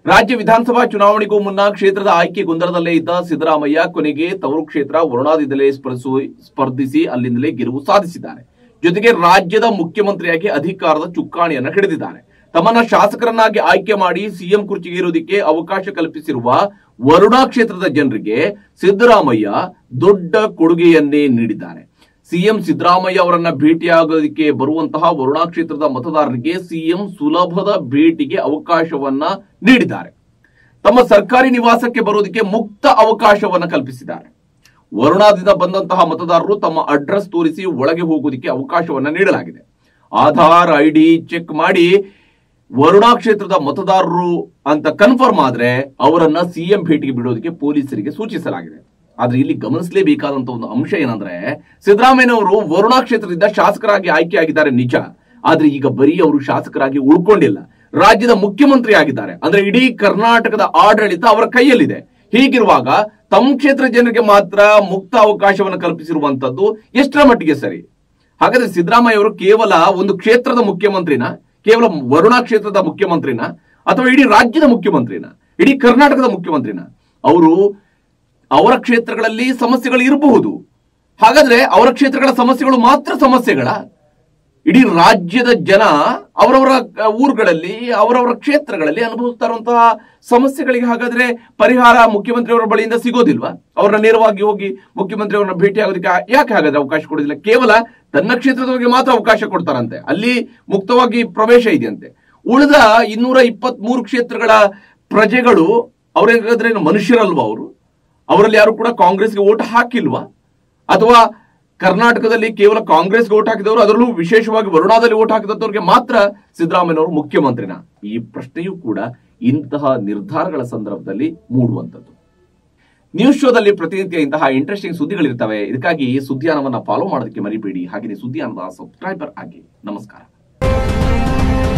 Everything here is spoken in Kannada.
ರಾಜ್ಯ ವಿಧಾನಸಭಾ ಚುನಾವಣೆಗೂ ಮುನ್ನ ಕ್ಷೇತ್ರದ ಆಯ್ಕೆ ಗೊಂದಲದಲ್ಲೇ ಇದ್ದ ಸಿದ್ದರಾಮಯ್ಯ ಕೊನೆಗೆ ತವರು ಕ್ಷೇತ್ರ ವರುಣಾದಿಂದಲೇ ಸ್ಪರ್ಧಿಸು ಸ್ಪರ್ಧಿಸಿ ಅಲ್ಲಿಂದಲೇ ಗೆಲುವು ಸಾಧಿಸಿದ್ದಾರೆ ಜೊತೆಗೆ ರಾಜ್ಯದ ಮುಖ್ಯಮಂತ್ರಿಯಾಗಿ ಅಧಿಕಾರದ ಚುಕ್ಕಾಣಿಯನ್ನ ಹಿಡಿದಿದ್ದಾರೆ ತಮ್ಮನ್ನ ಶಾಸಕರನ್ನಾಗಿ ಆಯ್ಕೆ ಮಾಡಿ ಸಿಎಂ ಕುರ್ಚಿಗೆ ಇರೋದಕ್ಕೆ ಅವಕಾಶ ಕಲ್ಪಿಸಿರುವ ವರುಣಾ ಕ್ಷೇತ್ರದ ಜನರಿಗೆ ಸಿದ್ದರಾಮಯ್ಯ ದೊಡ್ಡ ಕೊಡುಗೆಯನ್ನೇ ನೀಡಿದ್ದಾರೆ ಸಿಎಂ ಸಿದ್ದರಾಮಯ್ಯ ಅವರನ್ನ ಭೇಟಿಯಾಗೋದಕ್ಕೆ ಬರುವಂತಹ ವರುಣಾ ಕ್ಷೇತ್ರದ ಮತದಾರರಿಗೆ ಸಿಎಂ ಸುಲಭದ ಭೇಟಿಗೆ ಅವಕಾಶವನ್ನ ನೀಡಿದ್ದಾರೆ ತಮ್ಮ ಸರ್ಕಾರಿ ನಿವಾಸಕ್ಕೆ ಬರೋದಕ್ಕೆ ಮುಕ್ತ ಅವಕಾಶವನ್ನ ಕಲ್ಪಿಸಿದ್ದಾರೆ ವರುಣಾದಿಂದ ಬಂದಂತಹ ಮತದಾರರು ತಮ್ಮ ಅಡ್ರೆಸ್ ತೋರಿಸಿ ಒಳಗೆ ಹೋಗೋದಕ್ಕೆ ಅವಕಾಶವನ್ನ ನೀಡಲಾಗಿದೆ ಆಧಾರ್ ಐಡಿ ಚೆಕ್ ಮಾಡಿ ವರುಣಾ ಕ್ಷೇತ್ರದ ಮತದಾರರು ಅಂತ ಕನ್ಫರ್ಮ್ ಆದ್ರೆ ಅವರನ್ನ ಸಿಎಂ ಭೇಟಿಗೆ ಬಿಡೋದಕ್ಕೆ ಪೊಲೀಸರಿಗೆ ಸೂಚಿಸಲಾಗಿದೆ ಆದ್ರೆ ಇಲ್ಲಿ ಗಮನಿಸಲೇಬೇಕಾದಂತ ಒಂದು ಅಂಶ ಏನಂದ್ರೆ ಸಿದ್ದರಾಮಯ್ಯನವರು ವರುಣಾ ಕ್ಷೇತ್ರದಿಂದ ಶಾಸಕರಾಗಿ ಆಯ್ಕೆಯಾಗಿದ್ದಾರೆ ನಿಜ ಆದ್ರೆ ಈಗ ಬರೀ ಅವರು ಶಾಸಕರಾಗಿ ಉಳ್ಕೊಂಡಿಲ್ಲ ರಾಜ್ಯದ ಮುಖ್ಯಮಂತ್ರಿ ಆಗಿದ್ದಾರೆ ಅಂದ್ರೆ ಇಡೀ ಕರ್ನಾಟಕದ ಆಡಳಿತ ಅವರ ಕೈಯಲ್ಲಿದೆ ಹೀಗಿರುವಾಗ ತಮ್ಮ ಕ್ಷೇತ್ರ ಜನರಿಗೆ ಮಾತ್ರ ಮುಕ್ತ ಅವಕಾಶವನ್ನು ಕಲ್ಪಿಸಿರುವಂತದ್ದು ಎಷ್ಟರ ಮಟ್ಟಿಗೆ ಸರಿ ಹಾಗಾದ್ರೆ ಸಿದ್ದರಾಮಯ್ಯ ಅವರು ಕೇವಲ ಒಂದು ಕ್ಷೇತ್ರದ ಮುಖ್ಯಮಂತ್ರಿನ ಕೇವಲ ವರುಣಾ ಕ್ಷೇತ್ರದ ಮುಖ್ಯಮಂತ್ರಿನ ಅಥವಾ ಇಡೀ ರಾಜ್ಯದ ಮುಖ್ಯಮಂತ್ರಿನ ಇಡೀ ಕರ್ನಾಟಕದ ಮುಖ್ಯಮಂತ್ರಿನ ಅವರು ಅವರ ಕ್ಷೇತ್ರಗಳಲ್ಲಿ ಸಮಸ್ಯೆಗಳು ಇರಬಹುದು ಹಾಗಾದ್ರೆ ಅವರ ಕ್ಷೇತ್ರಗಳ ಸಮಸ್ಯೆಗಳು ಮಾತ್ರ ಸಮಸ್ಯೆಗಳ ಇಡೀ ರಾಜ್ಯದ ಜನ ಅವರವರ ಅಹ್, ಊರುಗಳಲ್ಲಿ ಅವರವರ ಕ್ಷೇತ್ರಗಳಲ್ಲಿ ಅನುಭವಿಸ್ತಾ ಇರುವಂತಹ ಸಮಸ್ಯೆಗಳಿಗೆ ಹಾಗಾದ್ರೆ ಪರಿಹಾರ ಮುಖ್ಯಮಂತ್ರಿಯವರ ಬಳಿಯಿಂದ ಸಿಗೋದಿಲ್ವಾ ಅವ್ರನ್ನ ನೇರವಾಗಿ ಹೋಗಿ ಮುಖ್ಯಮಂತ್ರಿ ಅವ್ರನ್ನ ಭೇಟಿ ಆಗೋದಕ್ಕೆ ಯಾಕೆ ಹಾಗಾದ್ರೆ ಅವಕಾಶ ಕೊಡೋದಿಲ್ಲ ಕೇವಲ ತನ್ನ ಕ್ಷೇತ್ರದವರಿಗೆ ಮಾತ್ರ ಅವಕಾಶ ಕೊಡ್ತಾರಂತೆ ಅಲ್ಲಿ ಮುಕ್ತವಾಗಿ ಪ್ರವೇಶ ಇದೆಯಂತೆ ಉಳಿದ ಇನ್ನೂರ ಇಪ್ಪತ್ತ್ ಮೂರು ಕ್ಷೇತ್ರಗಳ ಪ್ರಜೆಗಳು ಅವ್ರೇನಾದ್ರೆ ಏನು ಮನುಷ್ಯರಲ್ವಾ ಅವರು ಅವರಲ್ಲಿ ಯಾರು ಕೂಡ ಕಾಂಗ್ರೆಸ್ಗೆ ಓಟ್ ಹಾಕಿಲ್ವಾ ಅಥವಾ ಕರ್ನಾಟಕದಲ್ಲಿ ಕೇವಲ ಕಾಂಗ್ರೆಸ್ಗೆ ಓಟ್ ಹಾಕಿದವರು ಅದರಲ್ಲೂ ವಿಶೇಷವಾಗಿ ವರುಣಾದಲ್ಲಿ ಓಟ್ ಹಾಕಿದವರಿಗೆ ಮಾತ್ರ ಸಿದ್ದರಾಮಯ್ಯನವರು ಮುಖ್ಯಮಂತ್ರಿನ ಈ ಪ್ರಶ್ನೆಯೂ ಕೂಡ ಇಂತಹ ನಿರ್ಧಾರಗಳ ಸಂದರ್ಭದಲ್ಲಿ ಮೂಡುವಂಥದ್ದು ನ್ಯೂಸ್ ಶೋದಲ್ಲಿ ಪ್ರತಿನಿತ್ಯ ಇಂತಹ ಇಂಟ್ರೆಸ್ಟಿಂಗ್ ಸುದ್ದಿಗಳಿರ್ತವೆ ಇದಕ್ಕಾಗಿ ಸುದ್ದಿಯಾನವನ್ನ ಫಾಲೋ ಮಾಡೋದಕ್ಕೆ ಮರಿಬೇಡಿ ಹಾಗೆಯೇ ಸುದ್ದಿಯಾನದ ಸಬ್ಸ್ಕ್ರೈಬರ್ ಆಗಿ ನಮಸ್ಕಾರ